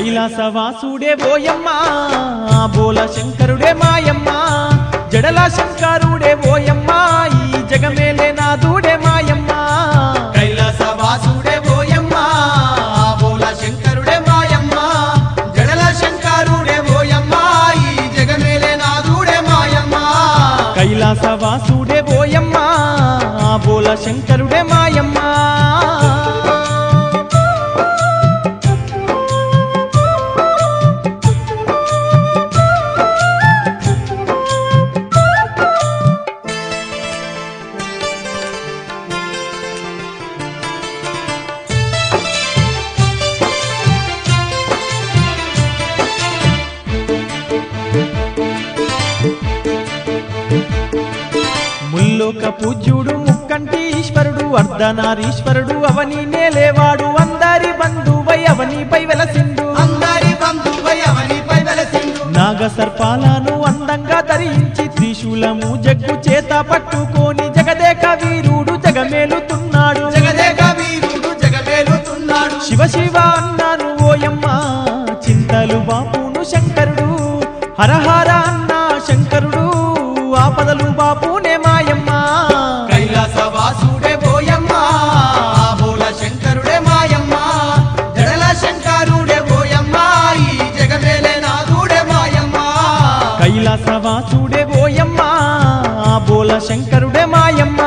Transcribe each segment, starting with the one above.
కైలాసవాసుడే ఓయమ్మా బోల శంకరుడే మాయమ్మ జడల శంకరుడే ఓయమ్మా ఈ జగమేలే నాదుడే మాయమ్మ కైలాసవాసుడే ఓయమ్మ బోల శంకరుడే మాయమ్మ జడల శంకరుడే ఓయమ్మ ఈ జగమేలే నాదుడే మాయమ్మ కైలాసవాసుడే ఓయమ్మా బోల శంకరుడే మాయమ్మ ముల్లోక పూజ్యుడు ముక్కంటి ఈశ్వరుడు అర్ధనారీశ్వరుడు అవని నేలేవాడు అందరి బంధువై అవనిపై వెలసిండు అందరి బంధువై అవనిపై వెలసిండు నాగ సర్పాలను అందంగా ధరించి త్రిశూలము జగ్గు చేత పట్టుకొని జగదేక వీరుడు జగమేలుతున్నాడు జగదేక వీరుడు జగమేలుతున్నాడు శివ శివ అన్నాను ఓయమ్మ చింతలు బాపును శంకరుడు హరహర అన్న శంకరుడు ఆపదలు బాపునే మాయమ్మ కైలాసవాసుడే ఓయమ్మ బోల శంకరుడే మాయమ్మ జడల శంకరుడే ఓయమ్మ ఈ జగమేలే నాదుడే మాయమ్మ కైలాసవాసుడే ఓయమ్మ బోల శంకరుడే మాయమ్మ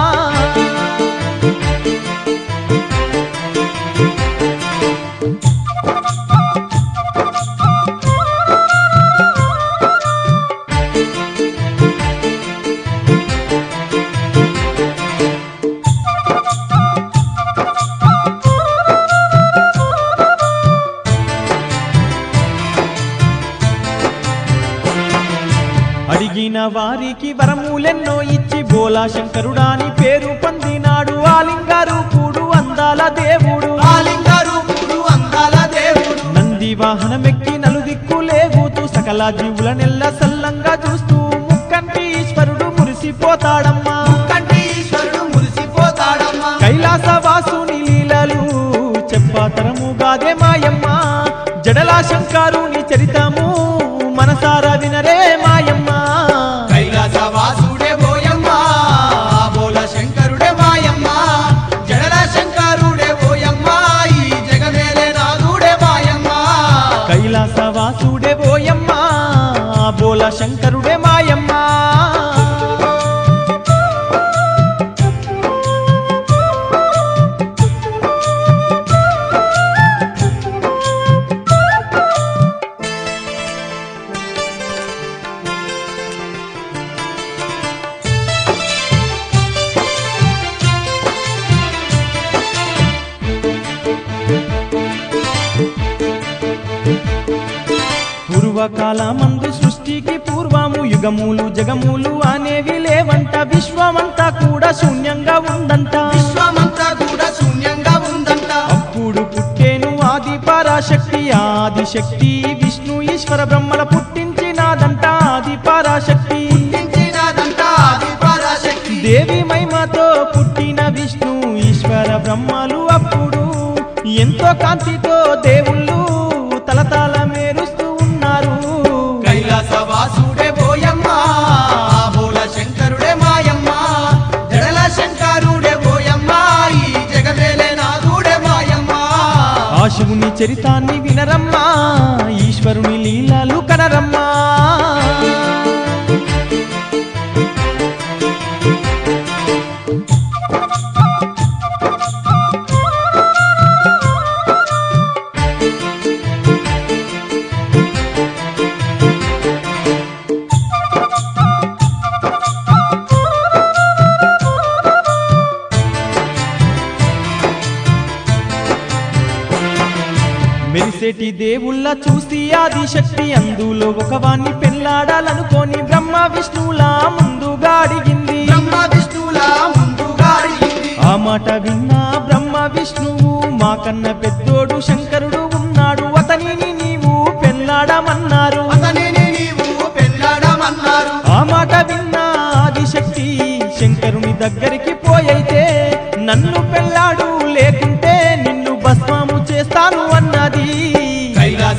అడిగిన వారికి వరములెన్నో ఇచ్చి బోలా శంకరుడాని పేరు పొందినాడు ఆలింగారు కూడు అందాల దేవుడు ఆలింగరూపుడు అందాల దేవుడు నంది వాహనమెక్కి నలుదిక్కు లేగుతూ సకల జీవుల నెల్ల సల్లంగా చూస్తూ ముక్కంటి ఈశ్వరుడు మురిసిపోతాడమ్మా కంటి ఈశ్వరుడు మురిసిపోతాడమ్మా కైలాస వాసుని లీలలు చెప్పాతరముగాదే మాయమ్మ జడలా శంకరుని చరితము మనసారా వినరే మాయమ్మ కైలాసవాసుడే ఓయమ్మ బోల శంకరుడే మాయమ్మ జడల శంకరుడే ఓయమ్మ ఈ జగమేలే నాదుడే మాయమ్మ కైలాస వాసుడే ఓయమ్మ బోల శంకరుడే మాయమ్మ పూర్వకాలమందు సృష్టికి పూర్వము యుగములు జగములు అనేవి లేవంట విశ్వమంతా కూడా శూన్యంగా ఉందంట విశ్వమంతా కూడా శూన్యంగా ఉందంట అప్పుడు పుట్టేను ఆది పరాశక్తి ఆది శక్తి విష్ణు ఈశ్వర బ్రహ్మల పుట్టించినాదంట ఆది పరాశక్తి పుట్టించినదంట ఆది పరాశక్తి దేవి మహిమతో పుట్టిన విష్ణు ఈశ్వర బ్రహ్మలు అప్పుడు ఎంతో కాంతితో దేవుళ్ళు తలతల మేరుస్తూ ఉన్నారు కైలాసవాసుడే ఓయమ్మ బోల శంకరుడే మాయమ్మ జడల శంకరుడే ఓయమ్మ ఈ జగమేలే నాదుడే మాయమ్మ ఆ శివుని చరితాన్ని వినరమ్మా ఈశ్వరుని లీలలు కనరమ్మా మెరిసేటి దేవుళ్ళ చూసి ఆది శక్తి అందులో ఒకవాణ్ణి పెళ్ళాడాలనుకొని బ్రహ్మ విష్ణువులా ముందుగా అడిగింది బ్రహ్మ విష్ణువుల ముందుగా అడిగింది ఆ మాట విన్నా బ్రహ్మ విష్ణువు మాకన్న పెద్దోడు శంకరుడు ఉన్నాడు అతనిని నీవు పెళ్ళాడమన్నారు అతనిని నీవు పెళ్ళాడమన్నారు ఆ మాట విన్నా ఆదిశక్తి శంకరుని దగ్గరికి పోయైతే నన్ను పెళ్ళాడు లేకుంటే నిన్ను భస్మము చేస్తాను అన్నది కైలాస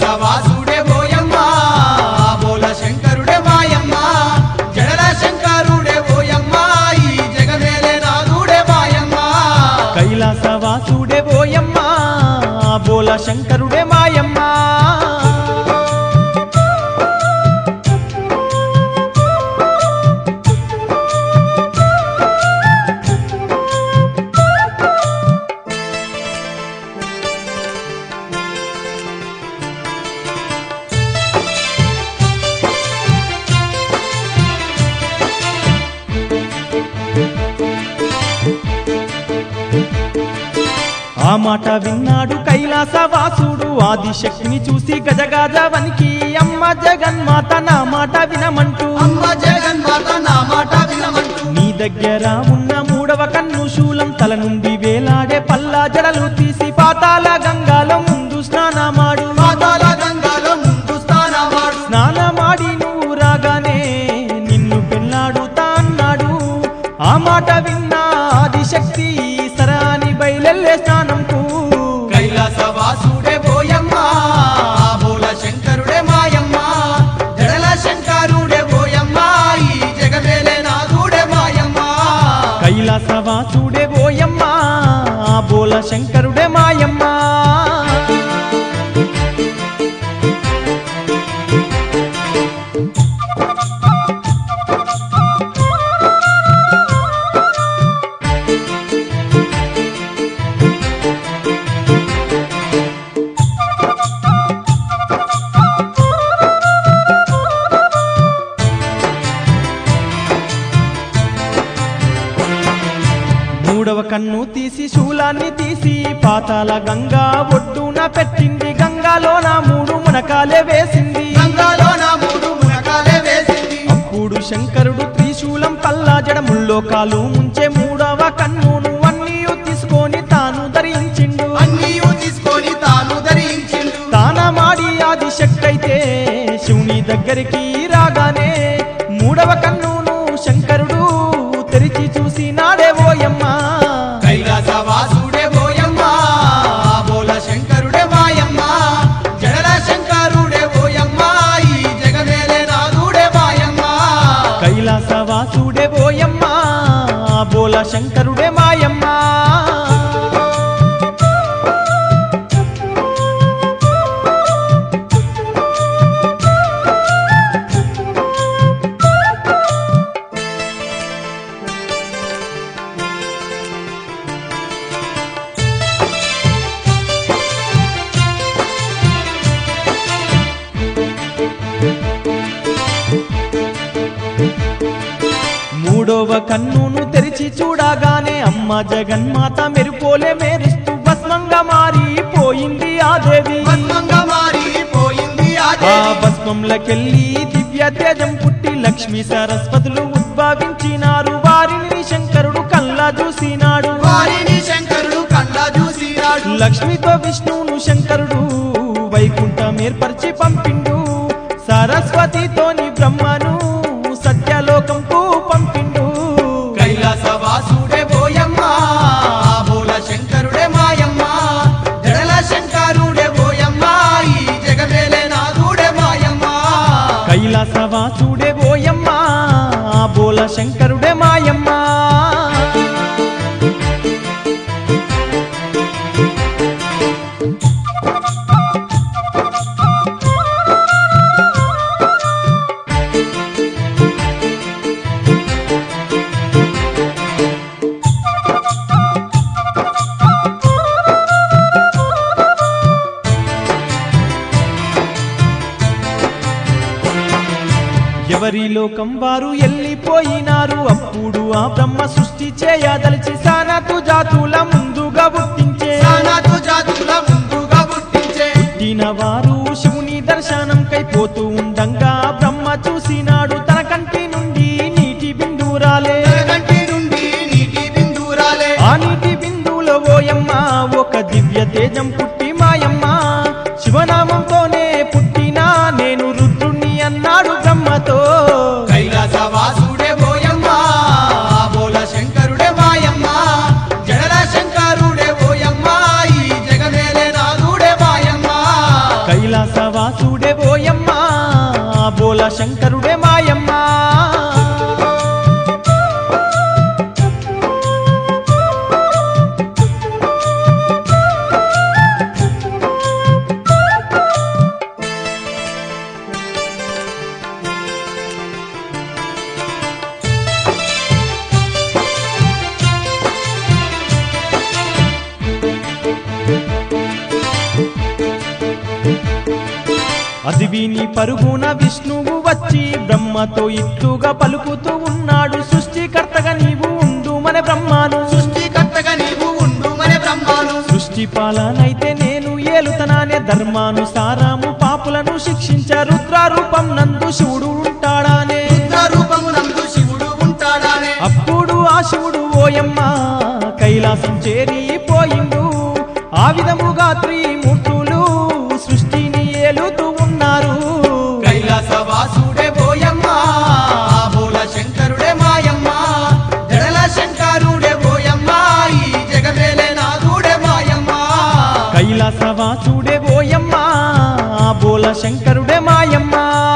ఆ మాట విన్నాడు కైలాసవాసుడు ఆదిశక్తిని చూసి గజగాజ వనికి అమ్మ జగన్మాత నా మాట వినమంటూ అమ్మ జగన్మాత నా మాట వినమంటూ నీ దగ్గర ఉన్న మూడవ కన్ను శూలం తల నుండి వేలాడే పల్లా జడలు తీసి పాతాల గంగాలో ముందు స్నానమాడు పాతాల గంగాలో ముందు స్థానమాడు స్నానమాడి నువ్వు రాగానే నిన్ను పెళ్ళాడుతా అన్నాడు ఆ మాట విన్నా ఆదిశక్తి సరాని బయలెల్లే స్నానంకు కైలాసవాసుడే పోయమ్మ బోల శంకరుడే మాయమ్మ జడల శంకరుడే పోయమ్మ ఈ జగమేలే నాథుడే మాయమ్మ కైలాసవాసుడే ఓయమ్మ ఆ బోల శంకరుడే మాయమ్మ మూడవ కన్ను తీసి శూలాన్ని తీసి పాతాల గంగా ఒడ్డున పెట్టింది గంగాలో నా మూడు మునకాలే వేసింది గంగాలో నా మూడు మునకాలే వేసింది అప్పుడు శంకరుడు త్రిశూలం పల్లా జడముల్లో కాలు ముంచే మూడవ కన్నును అన్నీ తీసుకొని తాను ధరించిండు అన్నీ తీసుకొని తాను ధరించిండు తానమాడి ఆది శక్తైతే శివుని దగ్గరికి రాగానే మూడవ కన్నును శంకరుడు తెరిచి చూసి నాడే ఓయమ్మ కైలాసవాసుడే పోయమ్మ బోల శంకరుడే మాయమ్మ జడల శంకరుడే పోయమ్మ ఈ జగమేలే నాథుడే మాయమ్మ కైలాసవాసుడే ఓయమ్మ బోల శంకరుడే మాయమ్మ మూడవ కన్నును తెరిచి చూడగానే అమ్మ జగన్మాత మెరుపోలే మేరుస్తూ భస్మంగా మారిపోయింది ఆ దేవి భస్మంగా మారిపోయింది ఆ ఆ దేవి. భస్మంలకెళ్ళి దివ్య తేజం పుట్టి లక్ష్మీ సరస్వతులు ఉద్భవించినారు వారిని శంకరుడు కల్లా చూసినాడు వారిని శంకరుడు కళ్ళ చూసినాడు లక్ష్మితో విష్ణువును శంకరుడు వైకుంఠం ఏర్పరిచి పంపిండు సరస్వతితోని బ్రహ్మను సత్యలోకంకు పంపిండు కైలాసవాసుడే పోయమ్మ బోల శంకరుడే మాయమ్మ జడల శంకరుడే పోయమ్మ ఈ జగమేలే నాథుడే మాయమ్మ కైలాసవాసుడే ఓయమ్మ ఆ బోల శంకరుడే మాయమ్మ ఎవరి లోకం వారు ఎల్లిపోయినారు అప్పుడు ఆ బ్రహ్మ సృష్టి చేయదలిచి సానతు జాతుల ముందుగా పుట్టించే సానాతు జాతుల ముందుగా పుట్టించే పుట్టిన వారు శివుని దర్శనం కైపోతూ ఉండంగా బ్రహ్మ చూసినాడు తన కంటి నుండి నీటి బిందురాలే కంటి నుండి నీటి బిందురాలే ఆ నీటి బిందువులో ఓయమ్మ ఒక దివ్య తేజం పుట్టి మాయమ్మ శివనామంతోనే పుట్టినా నేను రుద్రుణ్ణి అన్నాడు బ్రహ్మతో కైలాసవాసుడే పోయమ్మ బోల శంకరుడే మాయమ్మ జడల శంకరుడే పోయమ్మ ఈ జగమేలే నాథుడే మాయమ్మ కైలాసవాసుడే ఓయమ్మ బోల శంకరుడే మాయమ్మ అది విని పరుగున విష్ణువు వచ్చి బ్రహ్మతో ఇట్లుగా పలుకుతూ ఉన్నాడు సృష్టికర్తగా నీవు ఉండు మన బ్రహ్మాను సృష్టికర్తగా నీవు ఉండు మన బ్రహ్మాను సృష్టి పరిపాలనైతే నేను ఏలుతనానే ధర్మానుసారము పాపులను శిక్షించ రుద్రారూపం నందు శివుడు ఉంటాడానే రుద్ర రూపమునందు శివుడు ఉంటాడానే అప్పుడు ఆ శివుడు ఓయమ్మ కైలాసం చేరిపోయిండు ఆ విధముగా త్రిమూర్తులు సృష్టిని ఏలుతూ ఉన్నారు కైలాసవాసుడే బోయమ్మ బోల శంకరుడే మాయమ్మ జడల శంకరుడే బోయమ్మ ఈ జగమేలే నాథుడే మాయమ్మ కైలాసవాసుడే ఓయమ్మ బోల శంకరుడే మాయమ్మ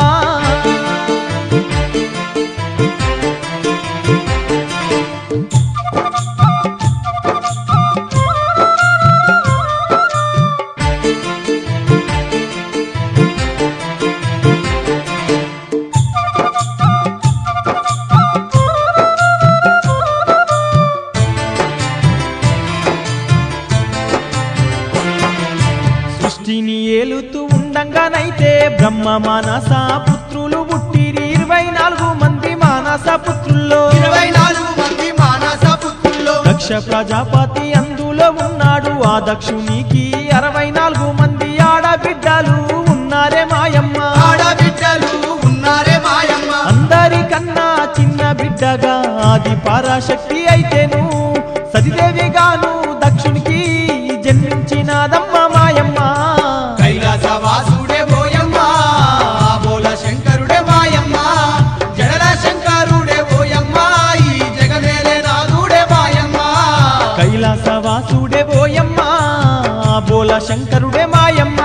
సృష్టిని ఏలుతూ ఉండంగానైతే బ్రహ్మ మానస పుత్రులు పుట్టిరి ఇరవై నాలుగు మంది మానస పుత్రుల్లో ఇరవై నాలుగు మంది మానస పుత్రుల్లో దక్ష ప్రజాపతి అందులో ఉన్నాడు ఆ దక్షునికి అరవై నాలుగు మంది ఆడబిడ్డలు ఉన్నారే మాయమ్మ ఆడబిడ్డలు ఉన్నారే మాయమ్మ అందరికన్నా చిన్న బిడ్డగా ఆది పరాశక్తి అయితేను సతిదేవిగాను దక్షునికి జన్మించినాదమ్మ మాయమ్మ కైలాసవాసుడే బోయమ్మ బోల శంకరుడే మాయమ్మ జడల శంకరుడే బోయమ్మ ఈ జగమేలే నాథుడే మాయమ్మ కైలాసవాసుడే ఓయమ్మ బోల శంకరుడే మాయమ్మ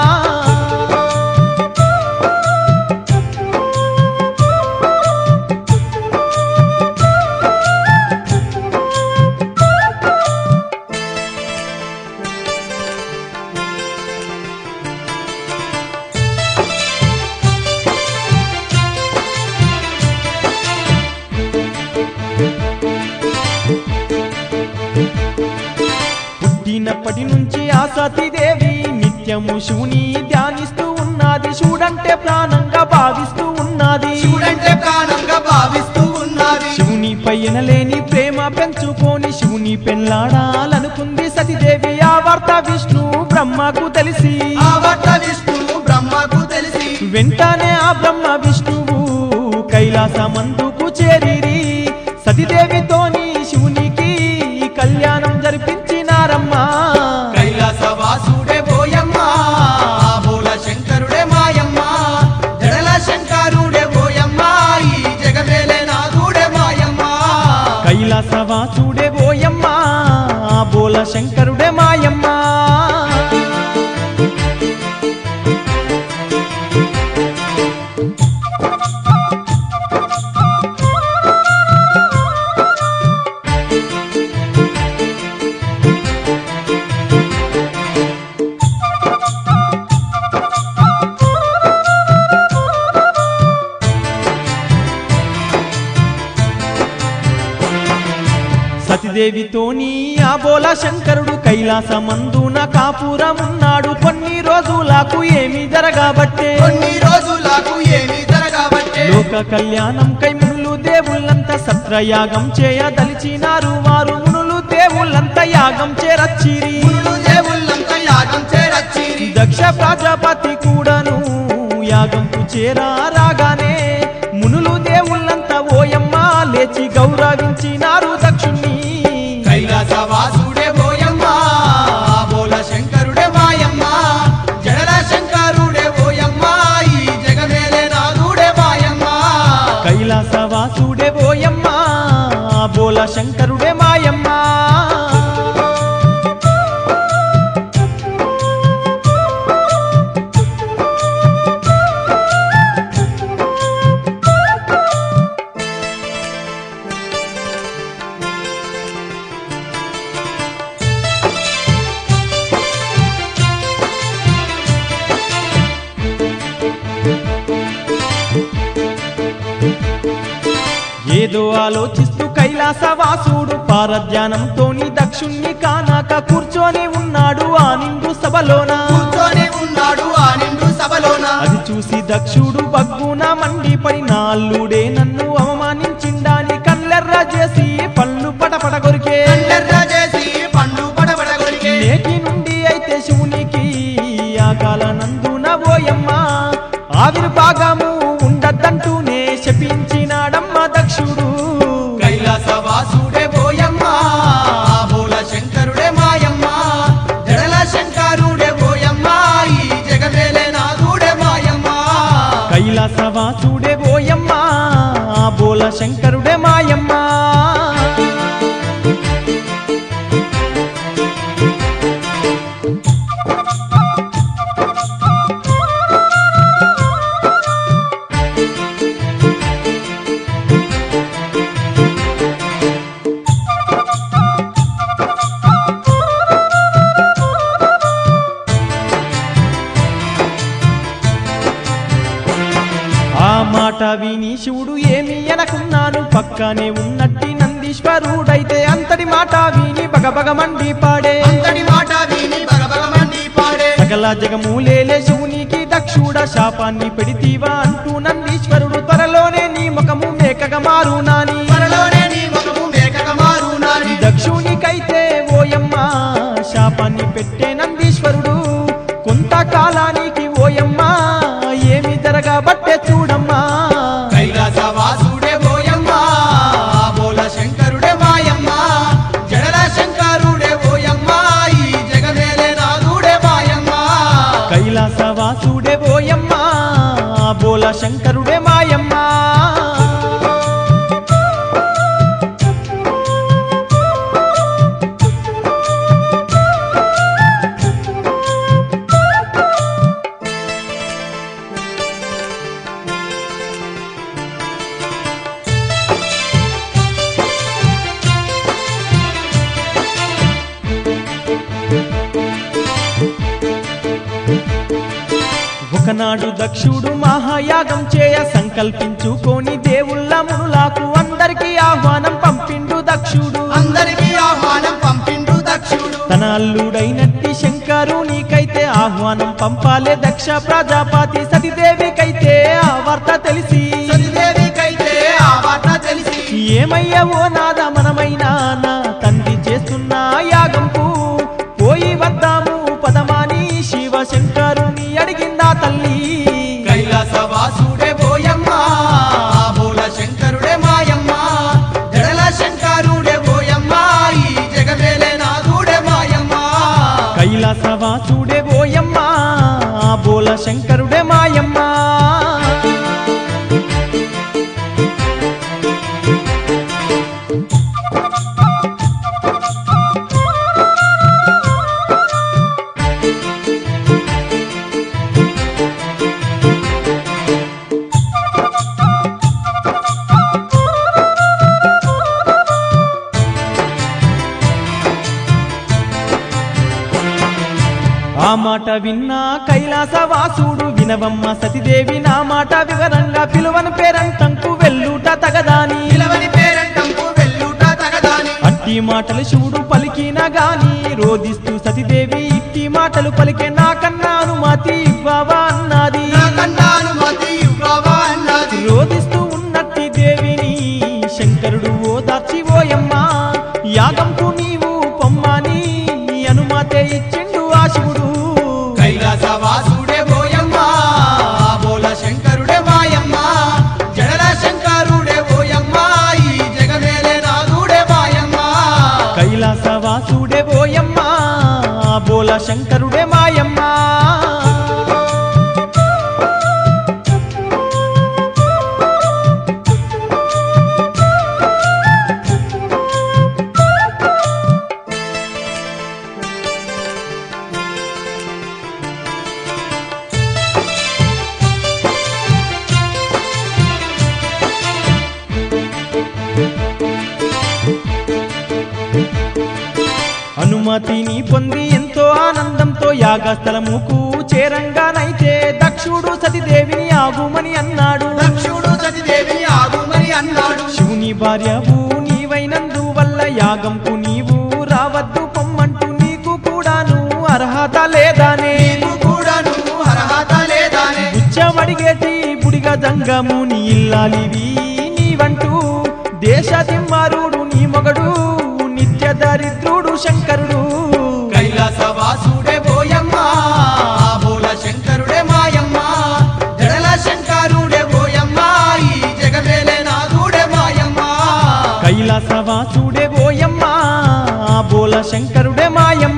పుట్టినప్పటి నుంచి ఆ సతీదేవి నిత్యము శివుని ధ్యానిస్తూ ఉన్నది శివుడంటే ప్రాణంగా భావిస్తూ ఉన్నది శివుడంటే ప్రాణంగా భావిస్తూ ఉన్నది శివుని పైన లేని ప్రేమ పెంచుకొని శివుని పెళ్ళాడాలనుకుంది సతీదేవి ఆ వార్త విష్ణు బ్రహ్మకు తెలిసి ఆ వట్ట విష్ణువు బ్రహ్మకు తెలిసి వెంటనే ఆ బ్రహ్మ విష్ణువు కైలాసమందుకు చేరిరి సతీదేవితోని శివునికి కళ్యాణం జరిపించినారమ్మా కైలాసవాసుడే బోయమ్మ బోల శంకరుడే మాయమ్మ జడల శంకరుడే బోయమ్మ ఈ జగమేలే నాథుడే మాయమ్మ కైలాసవాసుడే ఓయమ్మ బోల శంకరుడే మాయమ్మ సతిదేవితోని ఆ బోల శంకరుడు కైలాసమందున కాపురమున్నాడు కొన్ని రోజులకు ఏమి జరగబట్టే కొన్ని రోజులకు ఏమి జరగబట్టే లోక కళ్యాణం కై మునులు దేవుళ్ళంతా సత్రయాగం చేయదలిచినారు వారు మునులు దేవుళ్ళంతా యాగం చేరచ్చిరి ముళ్ళు దేవుళ్ళంతా యాగం చేరచ్చిరి దక్ష ప్రజాపతి కూడాను యాగంకు చేరా రాగానే మునులు దేవుళ్ళంతా ఓయమ్మ లేచి గౌరవించినారు దక్షుణ్ణి కైలాసవాసుడే బోయమ్మ బోల శంకరుడే మాయమ్మ జడల శంకరుడే బోయమ్మ ఈ జగమేలే నాథుడే మాయమ్మ కైలాసవాసుడే ఓయమ్మ బోల శంకరుడే మాయమ్మ ఏదో ఆలోచిస్తూ కైలాసవాసుడు పారధ్యానంతోని దక్షుణ్ణి కానాక కూర్చొని ఉన్నాడు ఆ నిండు సభలోన కూర్చొని ఉన్నాడు ఆ నిండు సభలోన అది చూసి దక్షుడు బగ్గున మండిపడి నాల్లుడే నన్ను అవమానించిండాని కళ్ళెర్ర చేసి పళ్ళు పటపట కొరికే కండెర్ర చేసి పండు పడబడ కొరికే నేటి నుండి శపించినాడమ్మ దక్షుడు కైలాసవాసుడే పోయమ్మ బోల శంకరుడే మాయమ్మ జడల శంకరుడే పోయమ్మ ఈ జగమేలే నాథుడే మాయమ్మ కైలాసవాసుడే ఓయమ్మ ఆ బోల శంకరుడే మాయమ్మ ఆ మాట విని శివుడు ఏమి అనకున్నాను పక్కనే ఉన్నట్టి నందీశ్వరుడైతే అంతటి మాట విని బగబగ మండి పాడే అంతటి మాట విని భగభగమండి పాడే సకల జగమూలేలే శివునికి దక్షుడ శాపాన్ని పెడితీవా అంటూ నందీశ్వరుడు త్వరలోనే నీ ముఖము మేకగా మారు నాని త్వరలోనే నీ ముఖము మేకగా మారు నాని దక్షునికైతే ఓయమ్మ శాపాన్ని పెట్టే నందీశ్వరుడు కొంతకాలానికి ఓయమ్మ ఏమి జరగబట్టే చూడమ్మా కైలాసవాసుడే పోయమ్మ బోల శంకరుడే మాయమ్మ జడల శంకరుడే పోయమ్మ ఈ జగమేలే నాథుడే మాయమ్మ కైలాసవాసుడే ఓయమ్మ బోల శంకరుడే మాయమ్మ ఒకనాడు దక్షుడు మహాయాగం చేయ సంకల్పించుకొని దేవుళ్ళ మునులాకు అందరికీ ఆహ్వానం పంపిండు దక్షుడు అందరికీ ఆహ్వానం పంపిండు దక్షుడు తన అల్లుడైనట్టి శంకరునికైతే ఆహ్వానం పంపాలే దక్ష ప్రజాపతి సతీదేవికైతే ఆ వార్త తెలిసి సతిదేవికైతే ఆ వార్త తెలిసి ఏమయ్యవో నాద మనమైనా నా తండ్రి చేస్తున్న యాగంకు పోయి వద్దాము పదమాని శివ శంకరుని అడిగిందా తల్లి కైలాసవాసుడే పోయమ్మ బోల శంకరుడే మాయమ్మ జడల శంకరుడే పోయమ్మ ఈ జగమేలే నాథుడే మాయమ్మ కైలాసవాసుడే ఓయమ్మ బోల శంకరుడే మాయమ్మ ఆ మాట విన్నా కైలాసవాసుడు వినవమ్మ సతిదేవి నా మాట వివరంగా పిలువని పేరంటంకు వెళ్ళుట తగదాని పిలవని పేరంటంపు వెల్లుట తగదాని అట్టి మాటలు శివుడు పలికిన గాని రోధిస్తూ సతిదేవి ఇట్టి మాటలు పలికే నాకన్నా అనుమతి ఇవ్వవా అన్నది నాకన్నా అనుమతి ఇవ్వవా అన్నది రోధిస్తూ ఉన్నట్టి దేవిని శంకరుడు ఓదార్చి ఓయమ్మ యాగంకు నీవు పొమ్మని అనుమతే ఇచ్చిండు ఆ శివుడు కైలాసవాసుడే పోయమ్మ బోల శంకరుడే మాయమ్మ జడల శంకరుడే పోయమ్మ ఈ జగమేలే నాథుడే మాయమ్మ కైలాసవాసుడే ఓయమ్మ బోల శంకరుడే మాయమ్మ అనుమతిని పొంది ఎంతో ఆనందంతో యాగస్థలముకు చేరంగానైతే దక్షుడు సతిదేవిని ఆగుమని అన్నాడు దక్షుడు సతిదేవి ఆగుమని అన్నాడు శివుని భార్యవు నీవైనందు వల్ల యాగంకు నీవు రావద్దు పొమ్మంటూ నీకు కూడాను అర్హత లేదానే నీకు కూడా నువ్వు అర్హత లేదానే ఉచ్చమడిగేటి బుడిగ జంగము నీ ఇల్లాలివి నీవంటూ దేశ తిమ్మారుడు నీ మొగడు నిత్య దరిద్రుడు శంకరుడు కైలాసవాసుడే పోయమ్మ బోల శంకరుడే మాయమ్మ జడల శంకరుడే పోయమ్మ ఈ జగ కైలాసవాసుడే ఓయమ్మ బోల శంకరుడే మాయమ్మ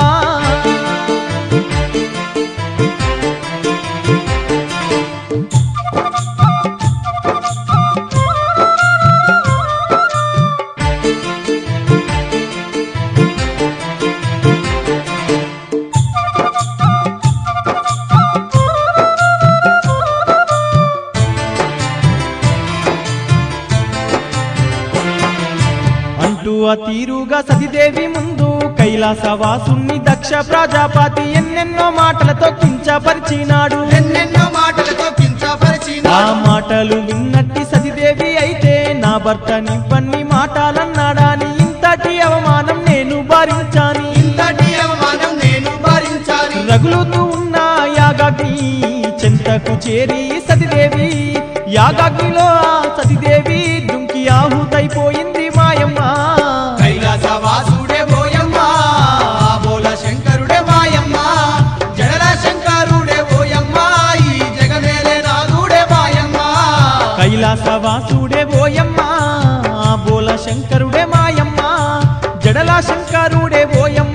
అంటూ ఆ తీరుగా సతిదేవి ముందు కైలాసవాసుని దక్ష ప్రజాపతి ఎన్నెన్నో మాటలతో కించపరిచినాడు ఎన్నెన్నో మాటలతో కించపరిచిన ఆ మాటలు విన్నట్టి సతిదేవి అయితే నా భర్త నివ్వన్ని మాటలన్నాడాని ఇంతటి అవమానం నేను భరించాని ఇంతటి అవమానం నేను భరించాలి రగులుతూ ఉన్న యాగాగ్ని చెంతకు చేరి సతిదేవి యాగాగ్నిలో ఆ సతిదేవి దుంకి ఆహుతైపోయింది మాయమ్మ కైలాసవాసుడే బోయమ్మ బోల శంకరుడే మాయమ్మ జడల శంకరుడే బోయమ్మ ఈ జగమేలే నాదుడే మాయమ్మ కైలాసవాసుడే ఓయమ్మ బోల శంకరుడే మాయమ్మ జడల శంకరుడే ఓయమ్మ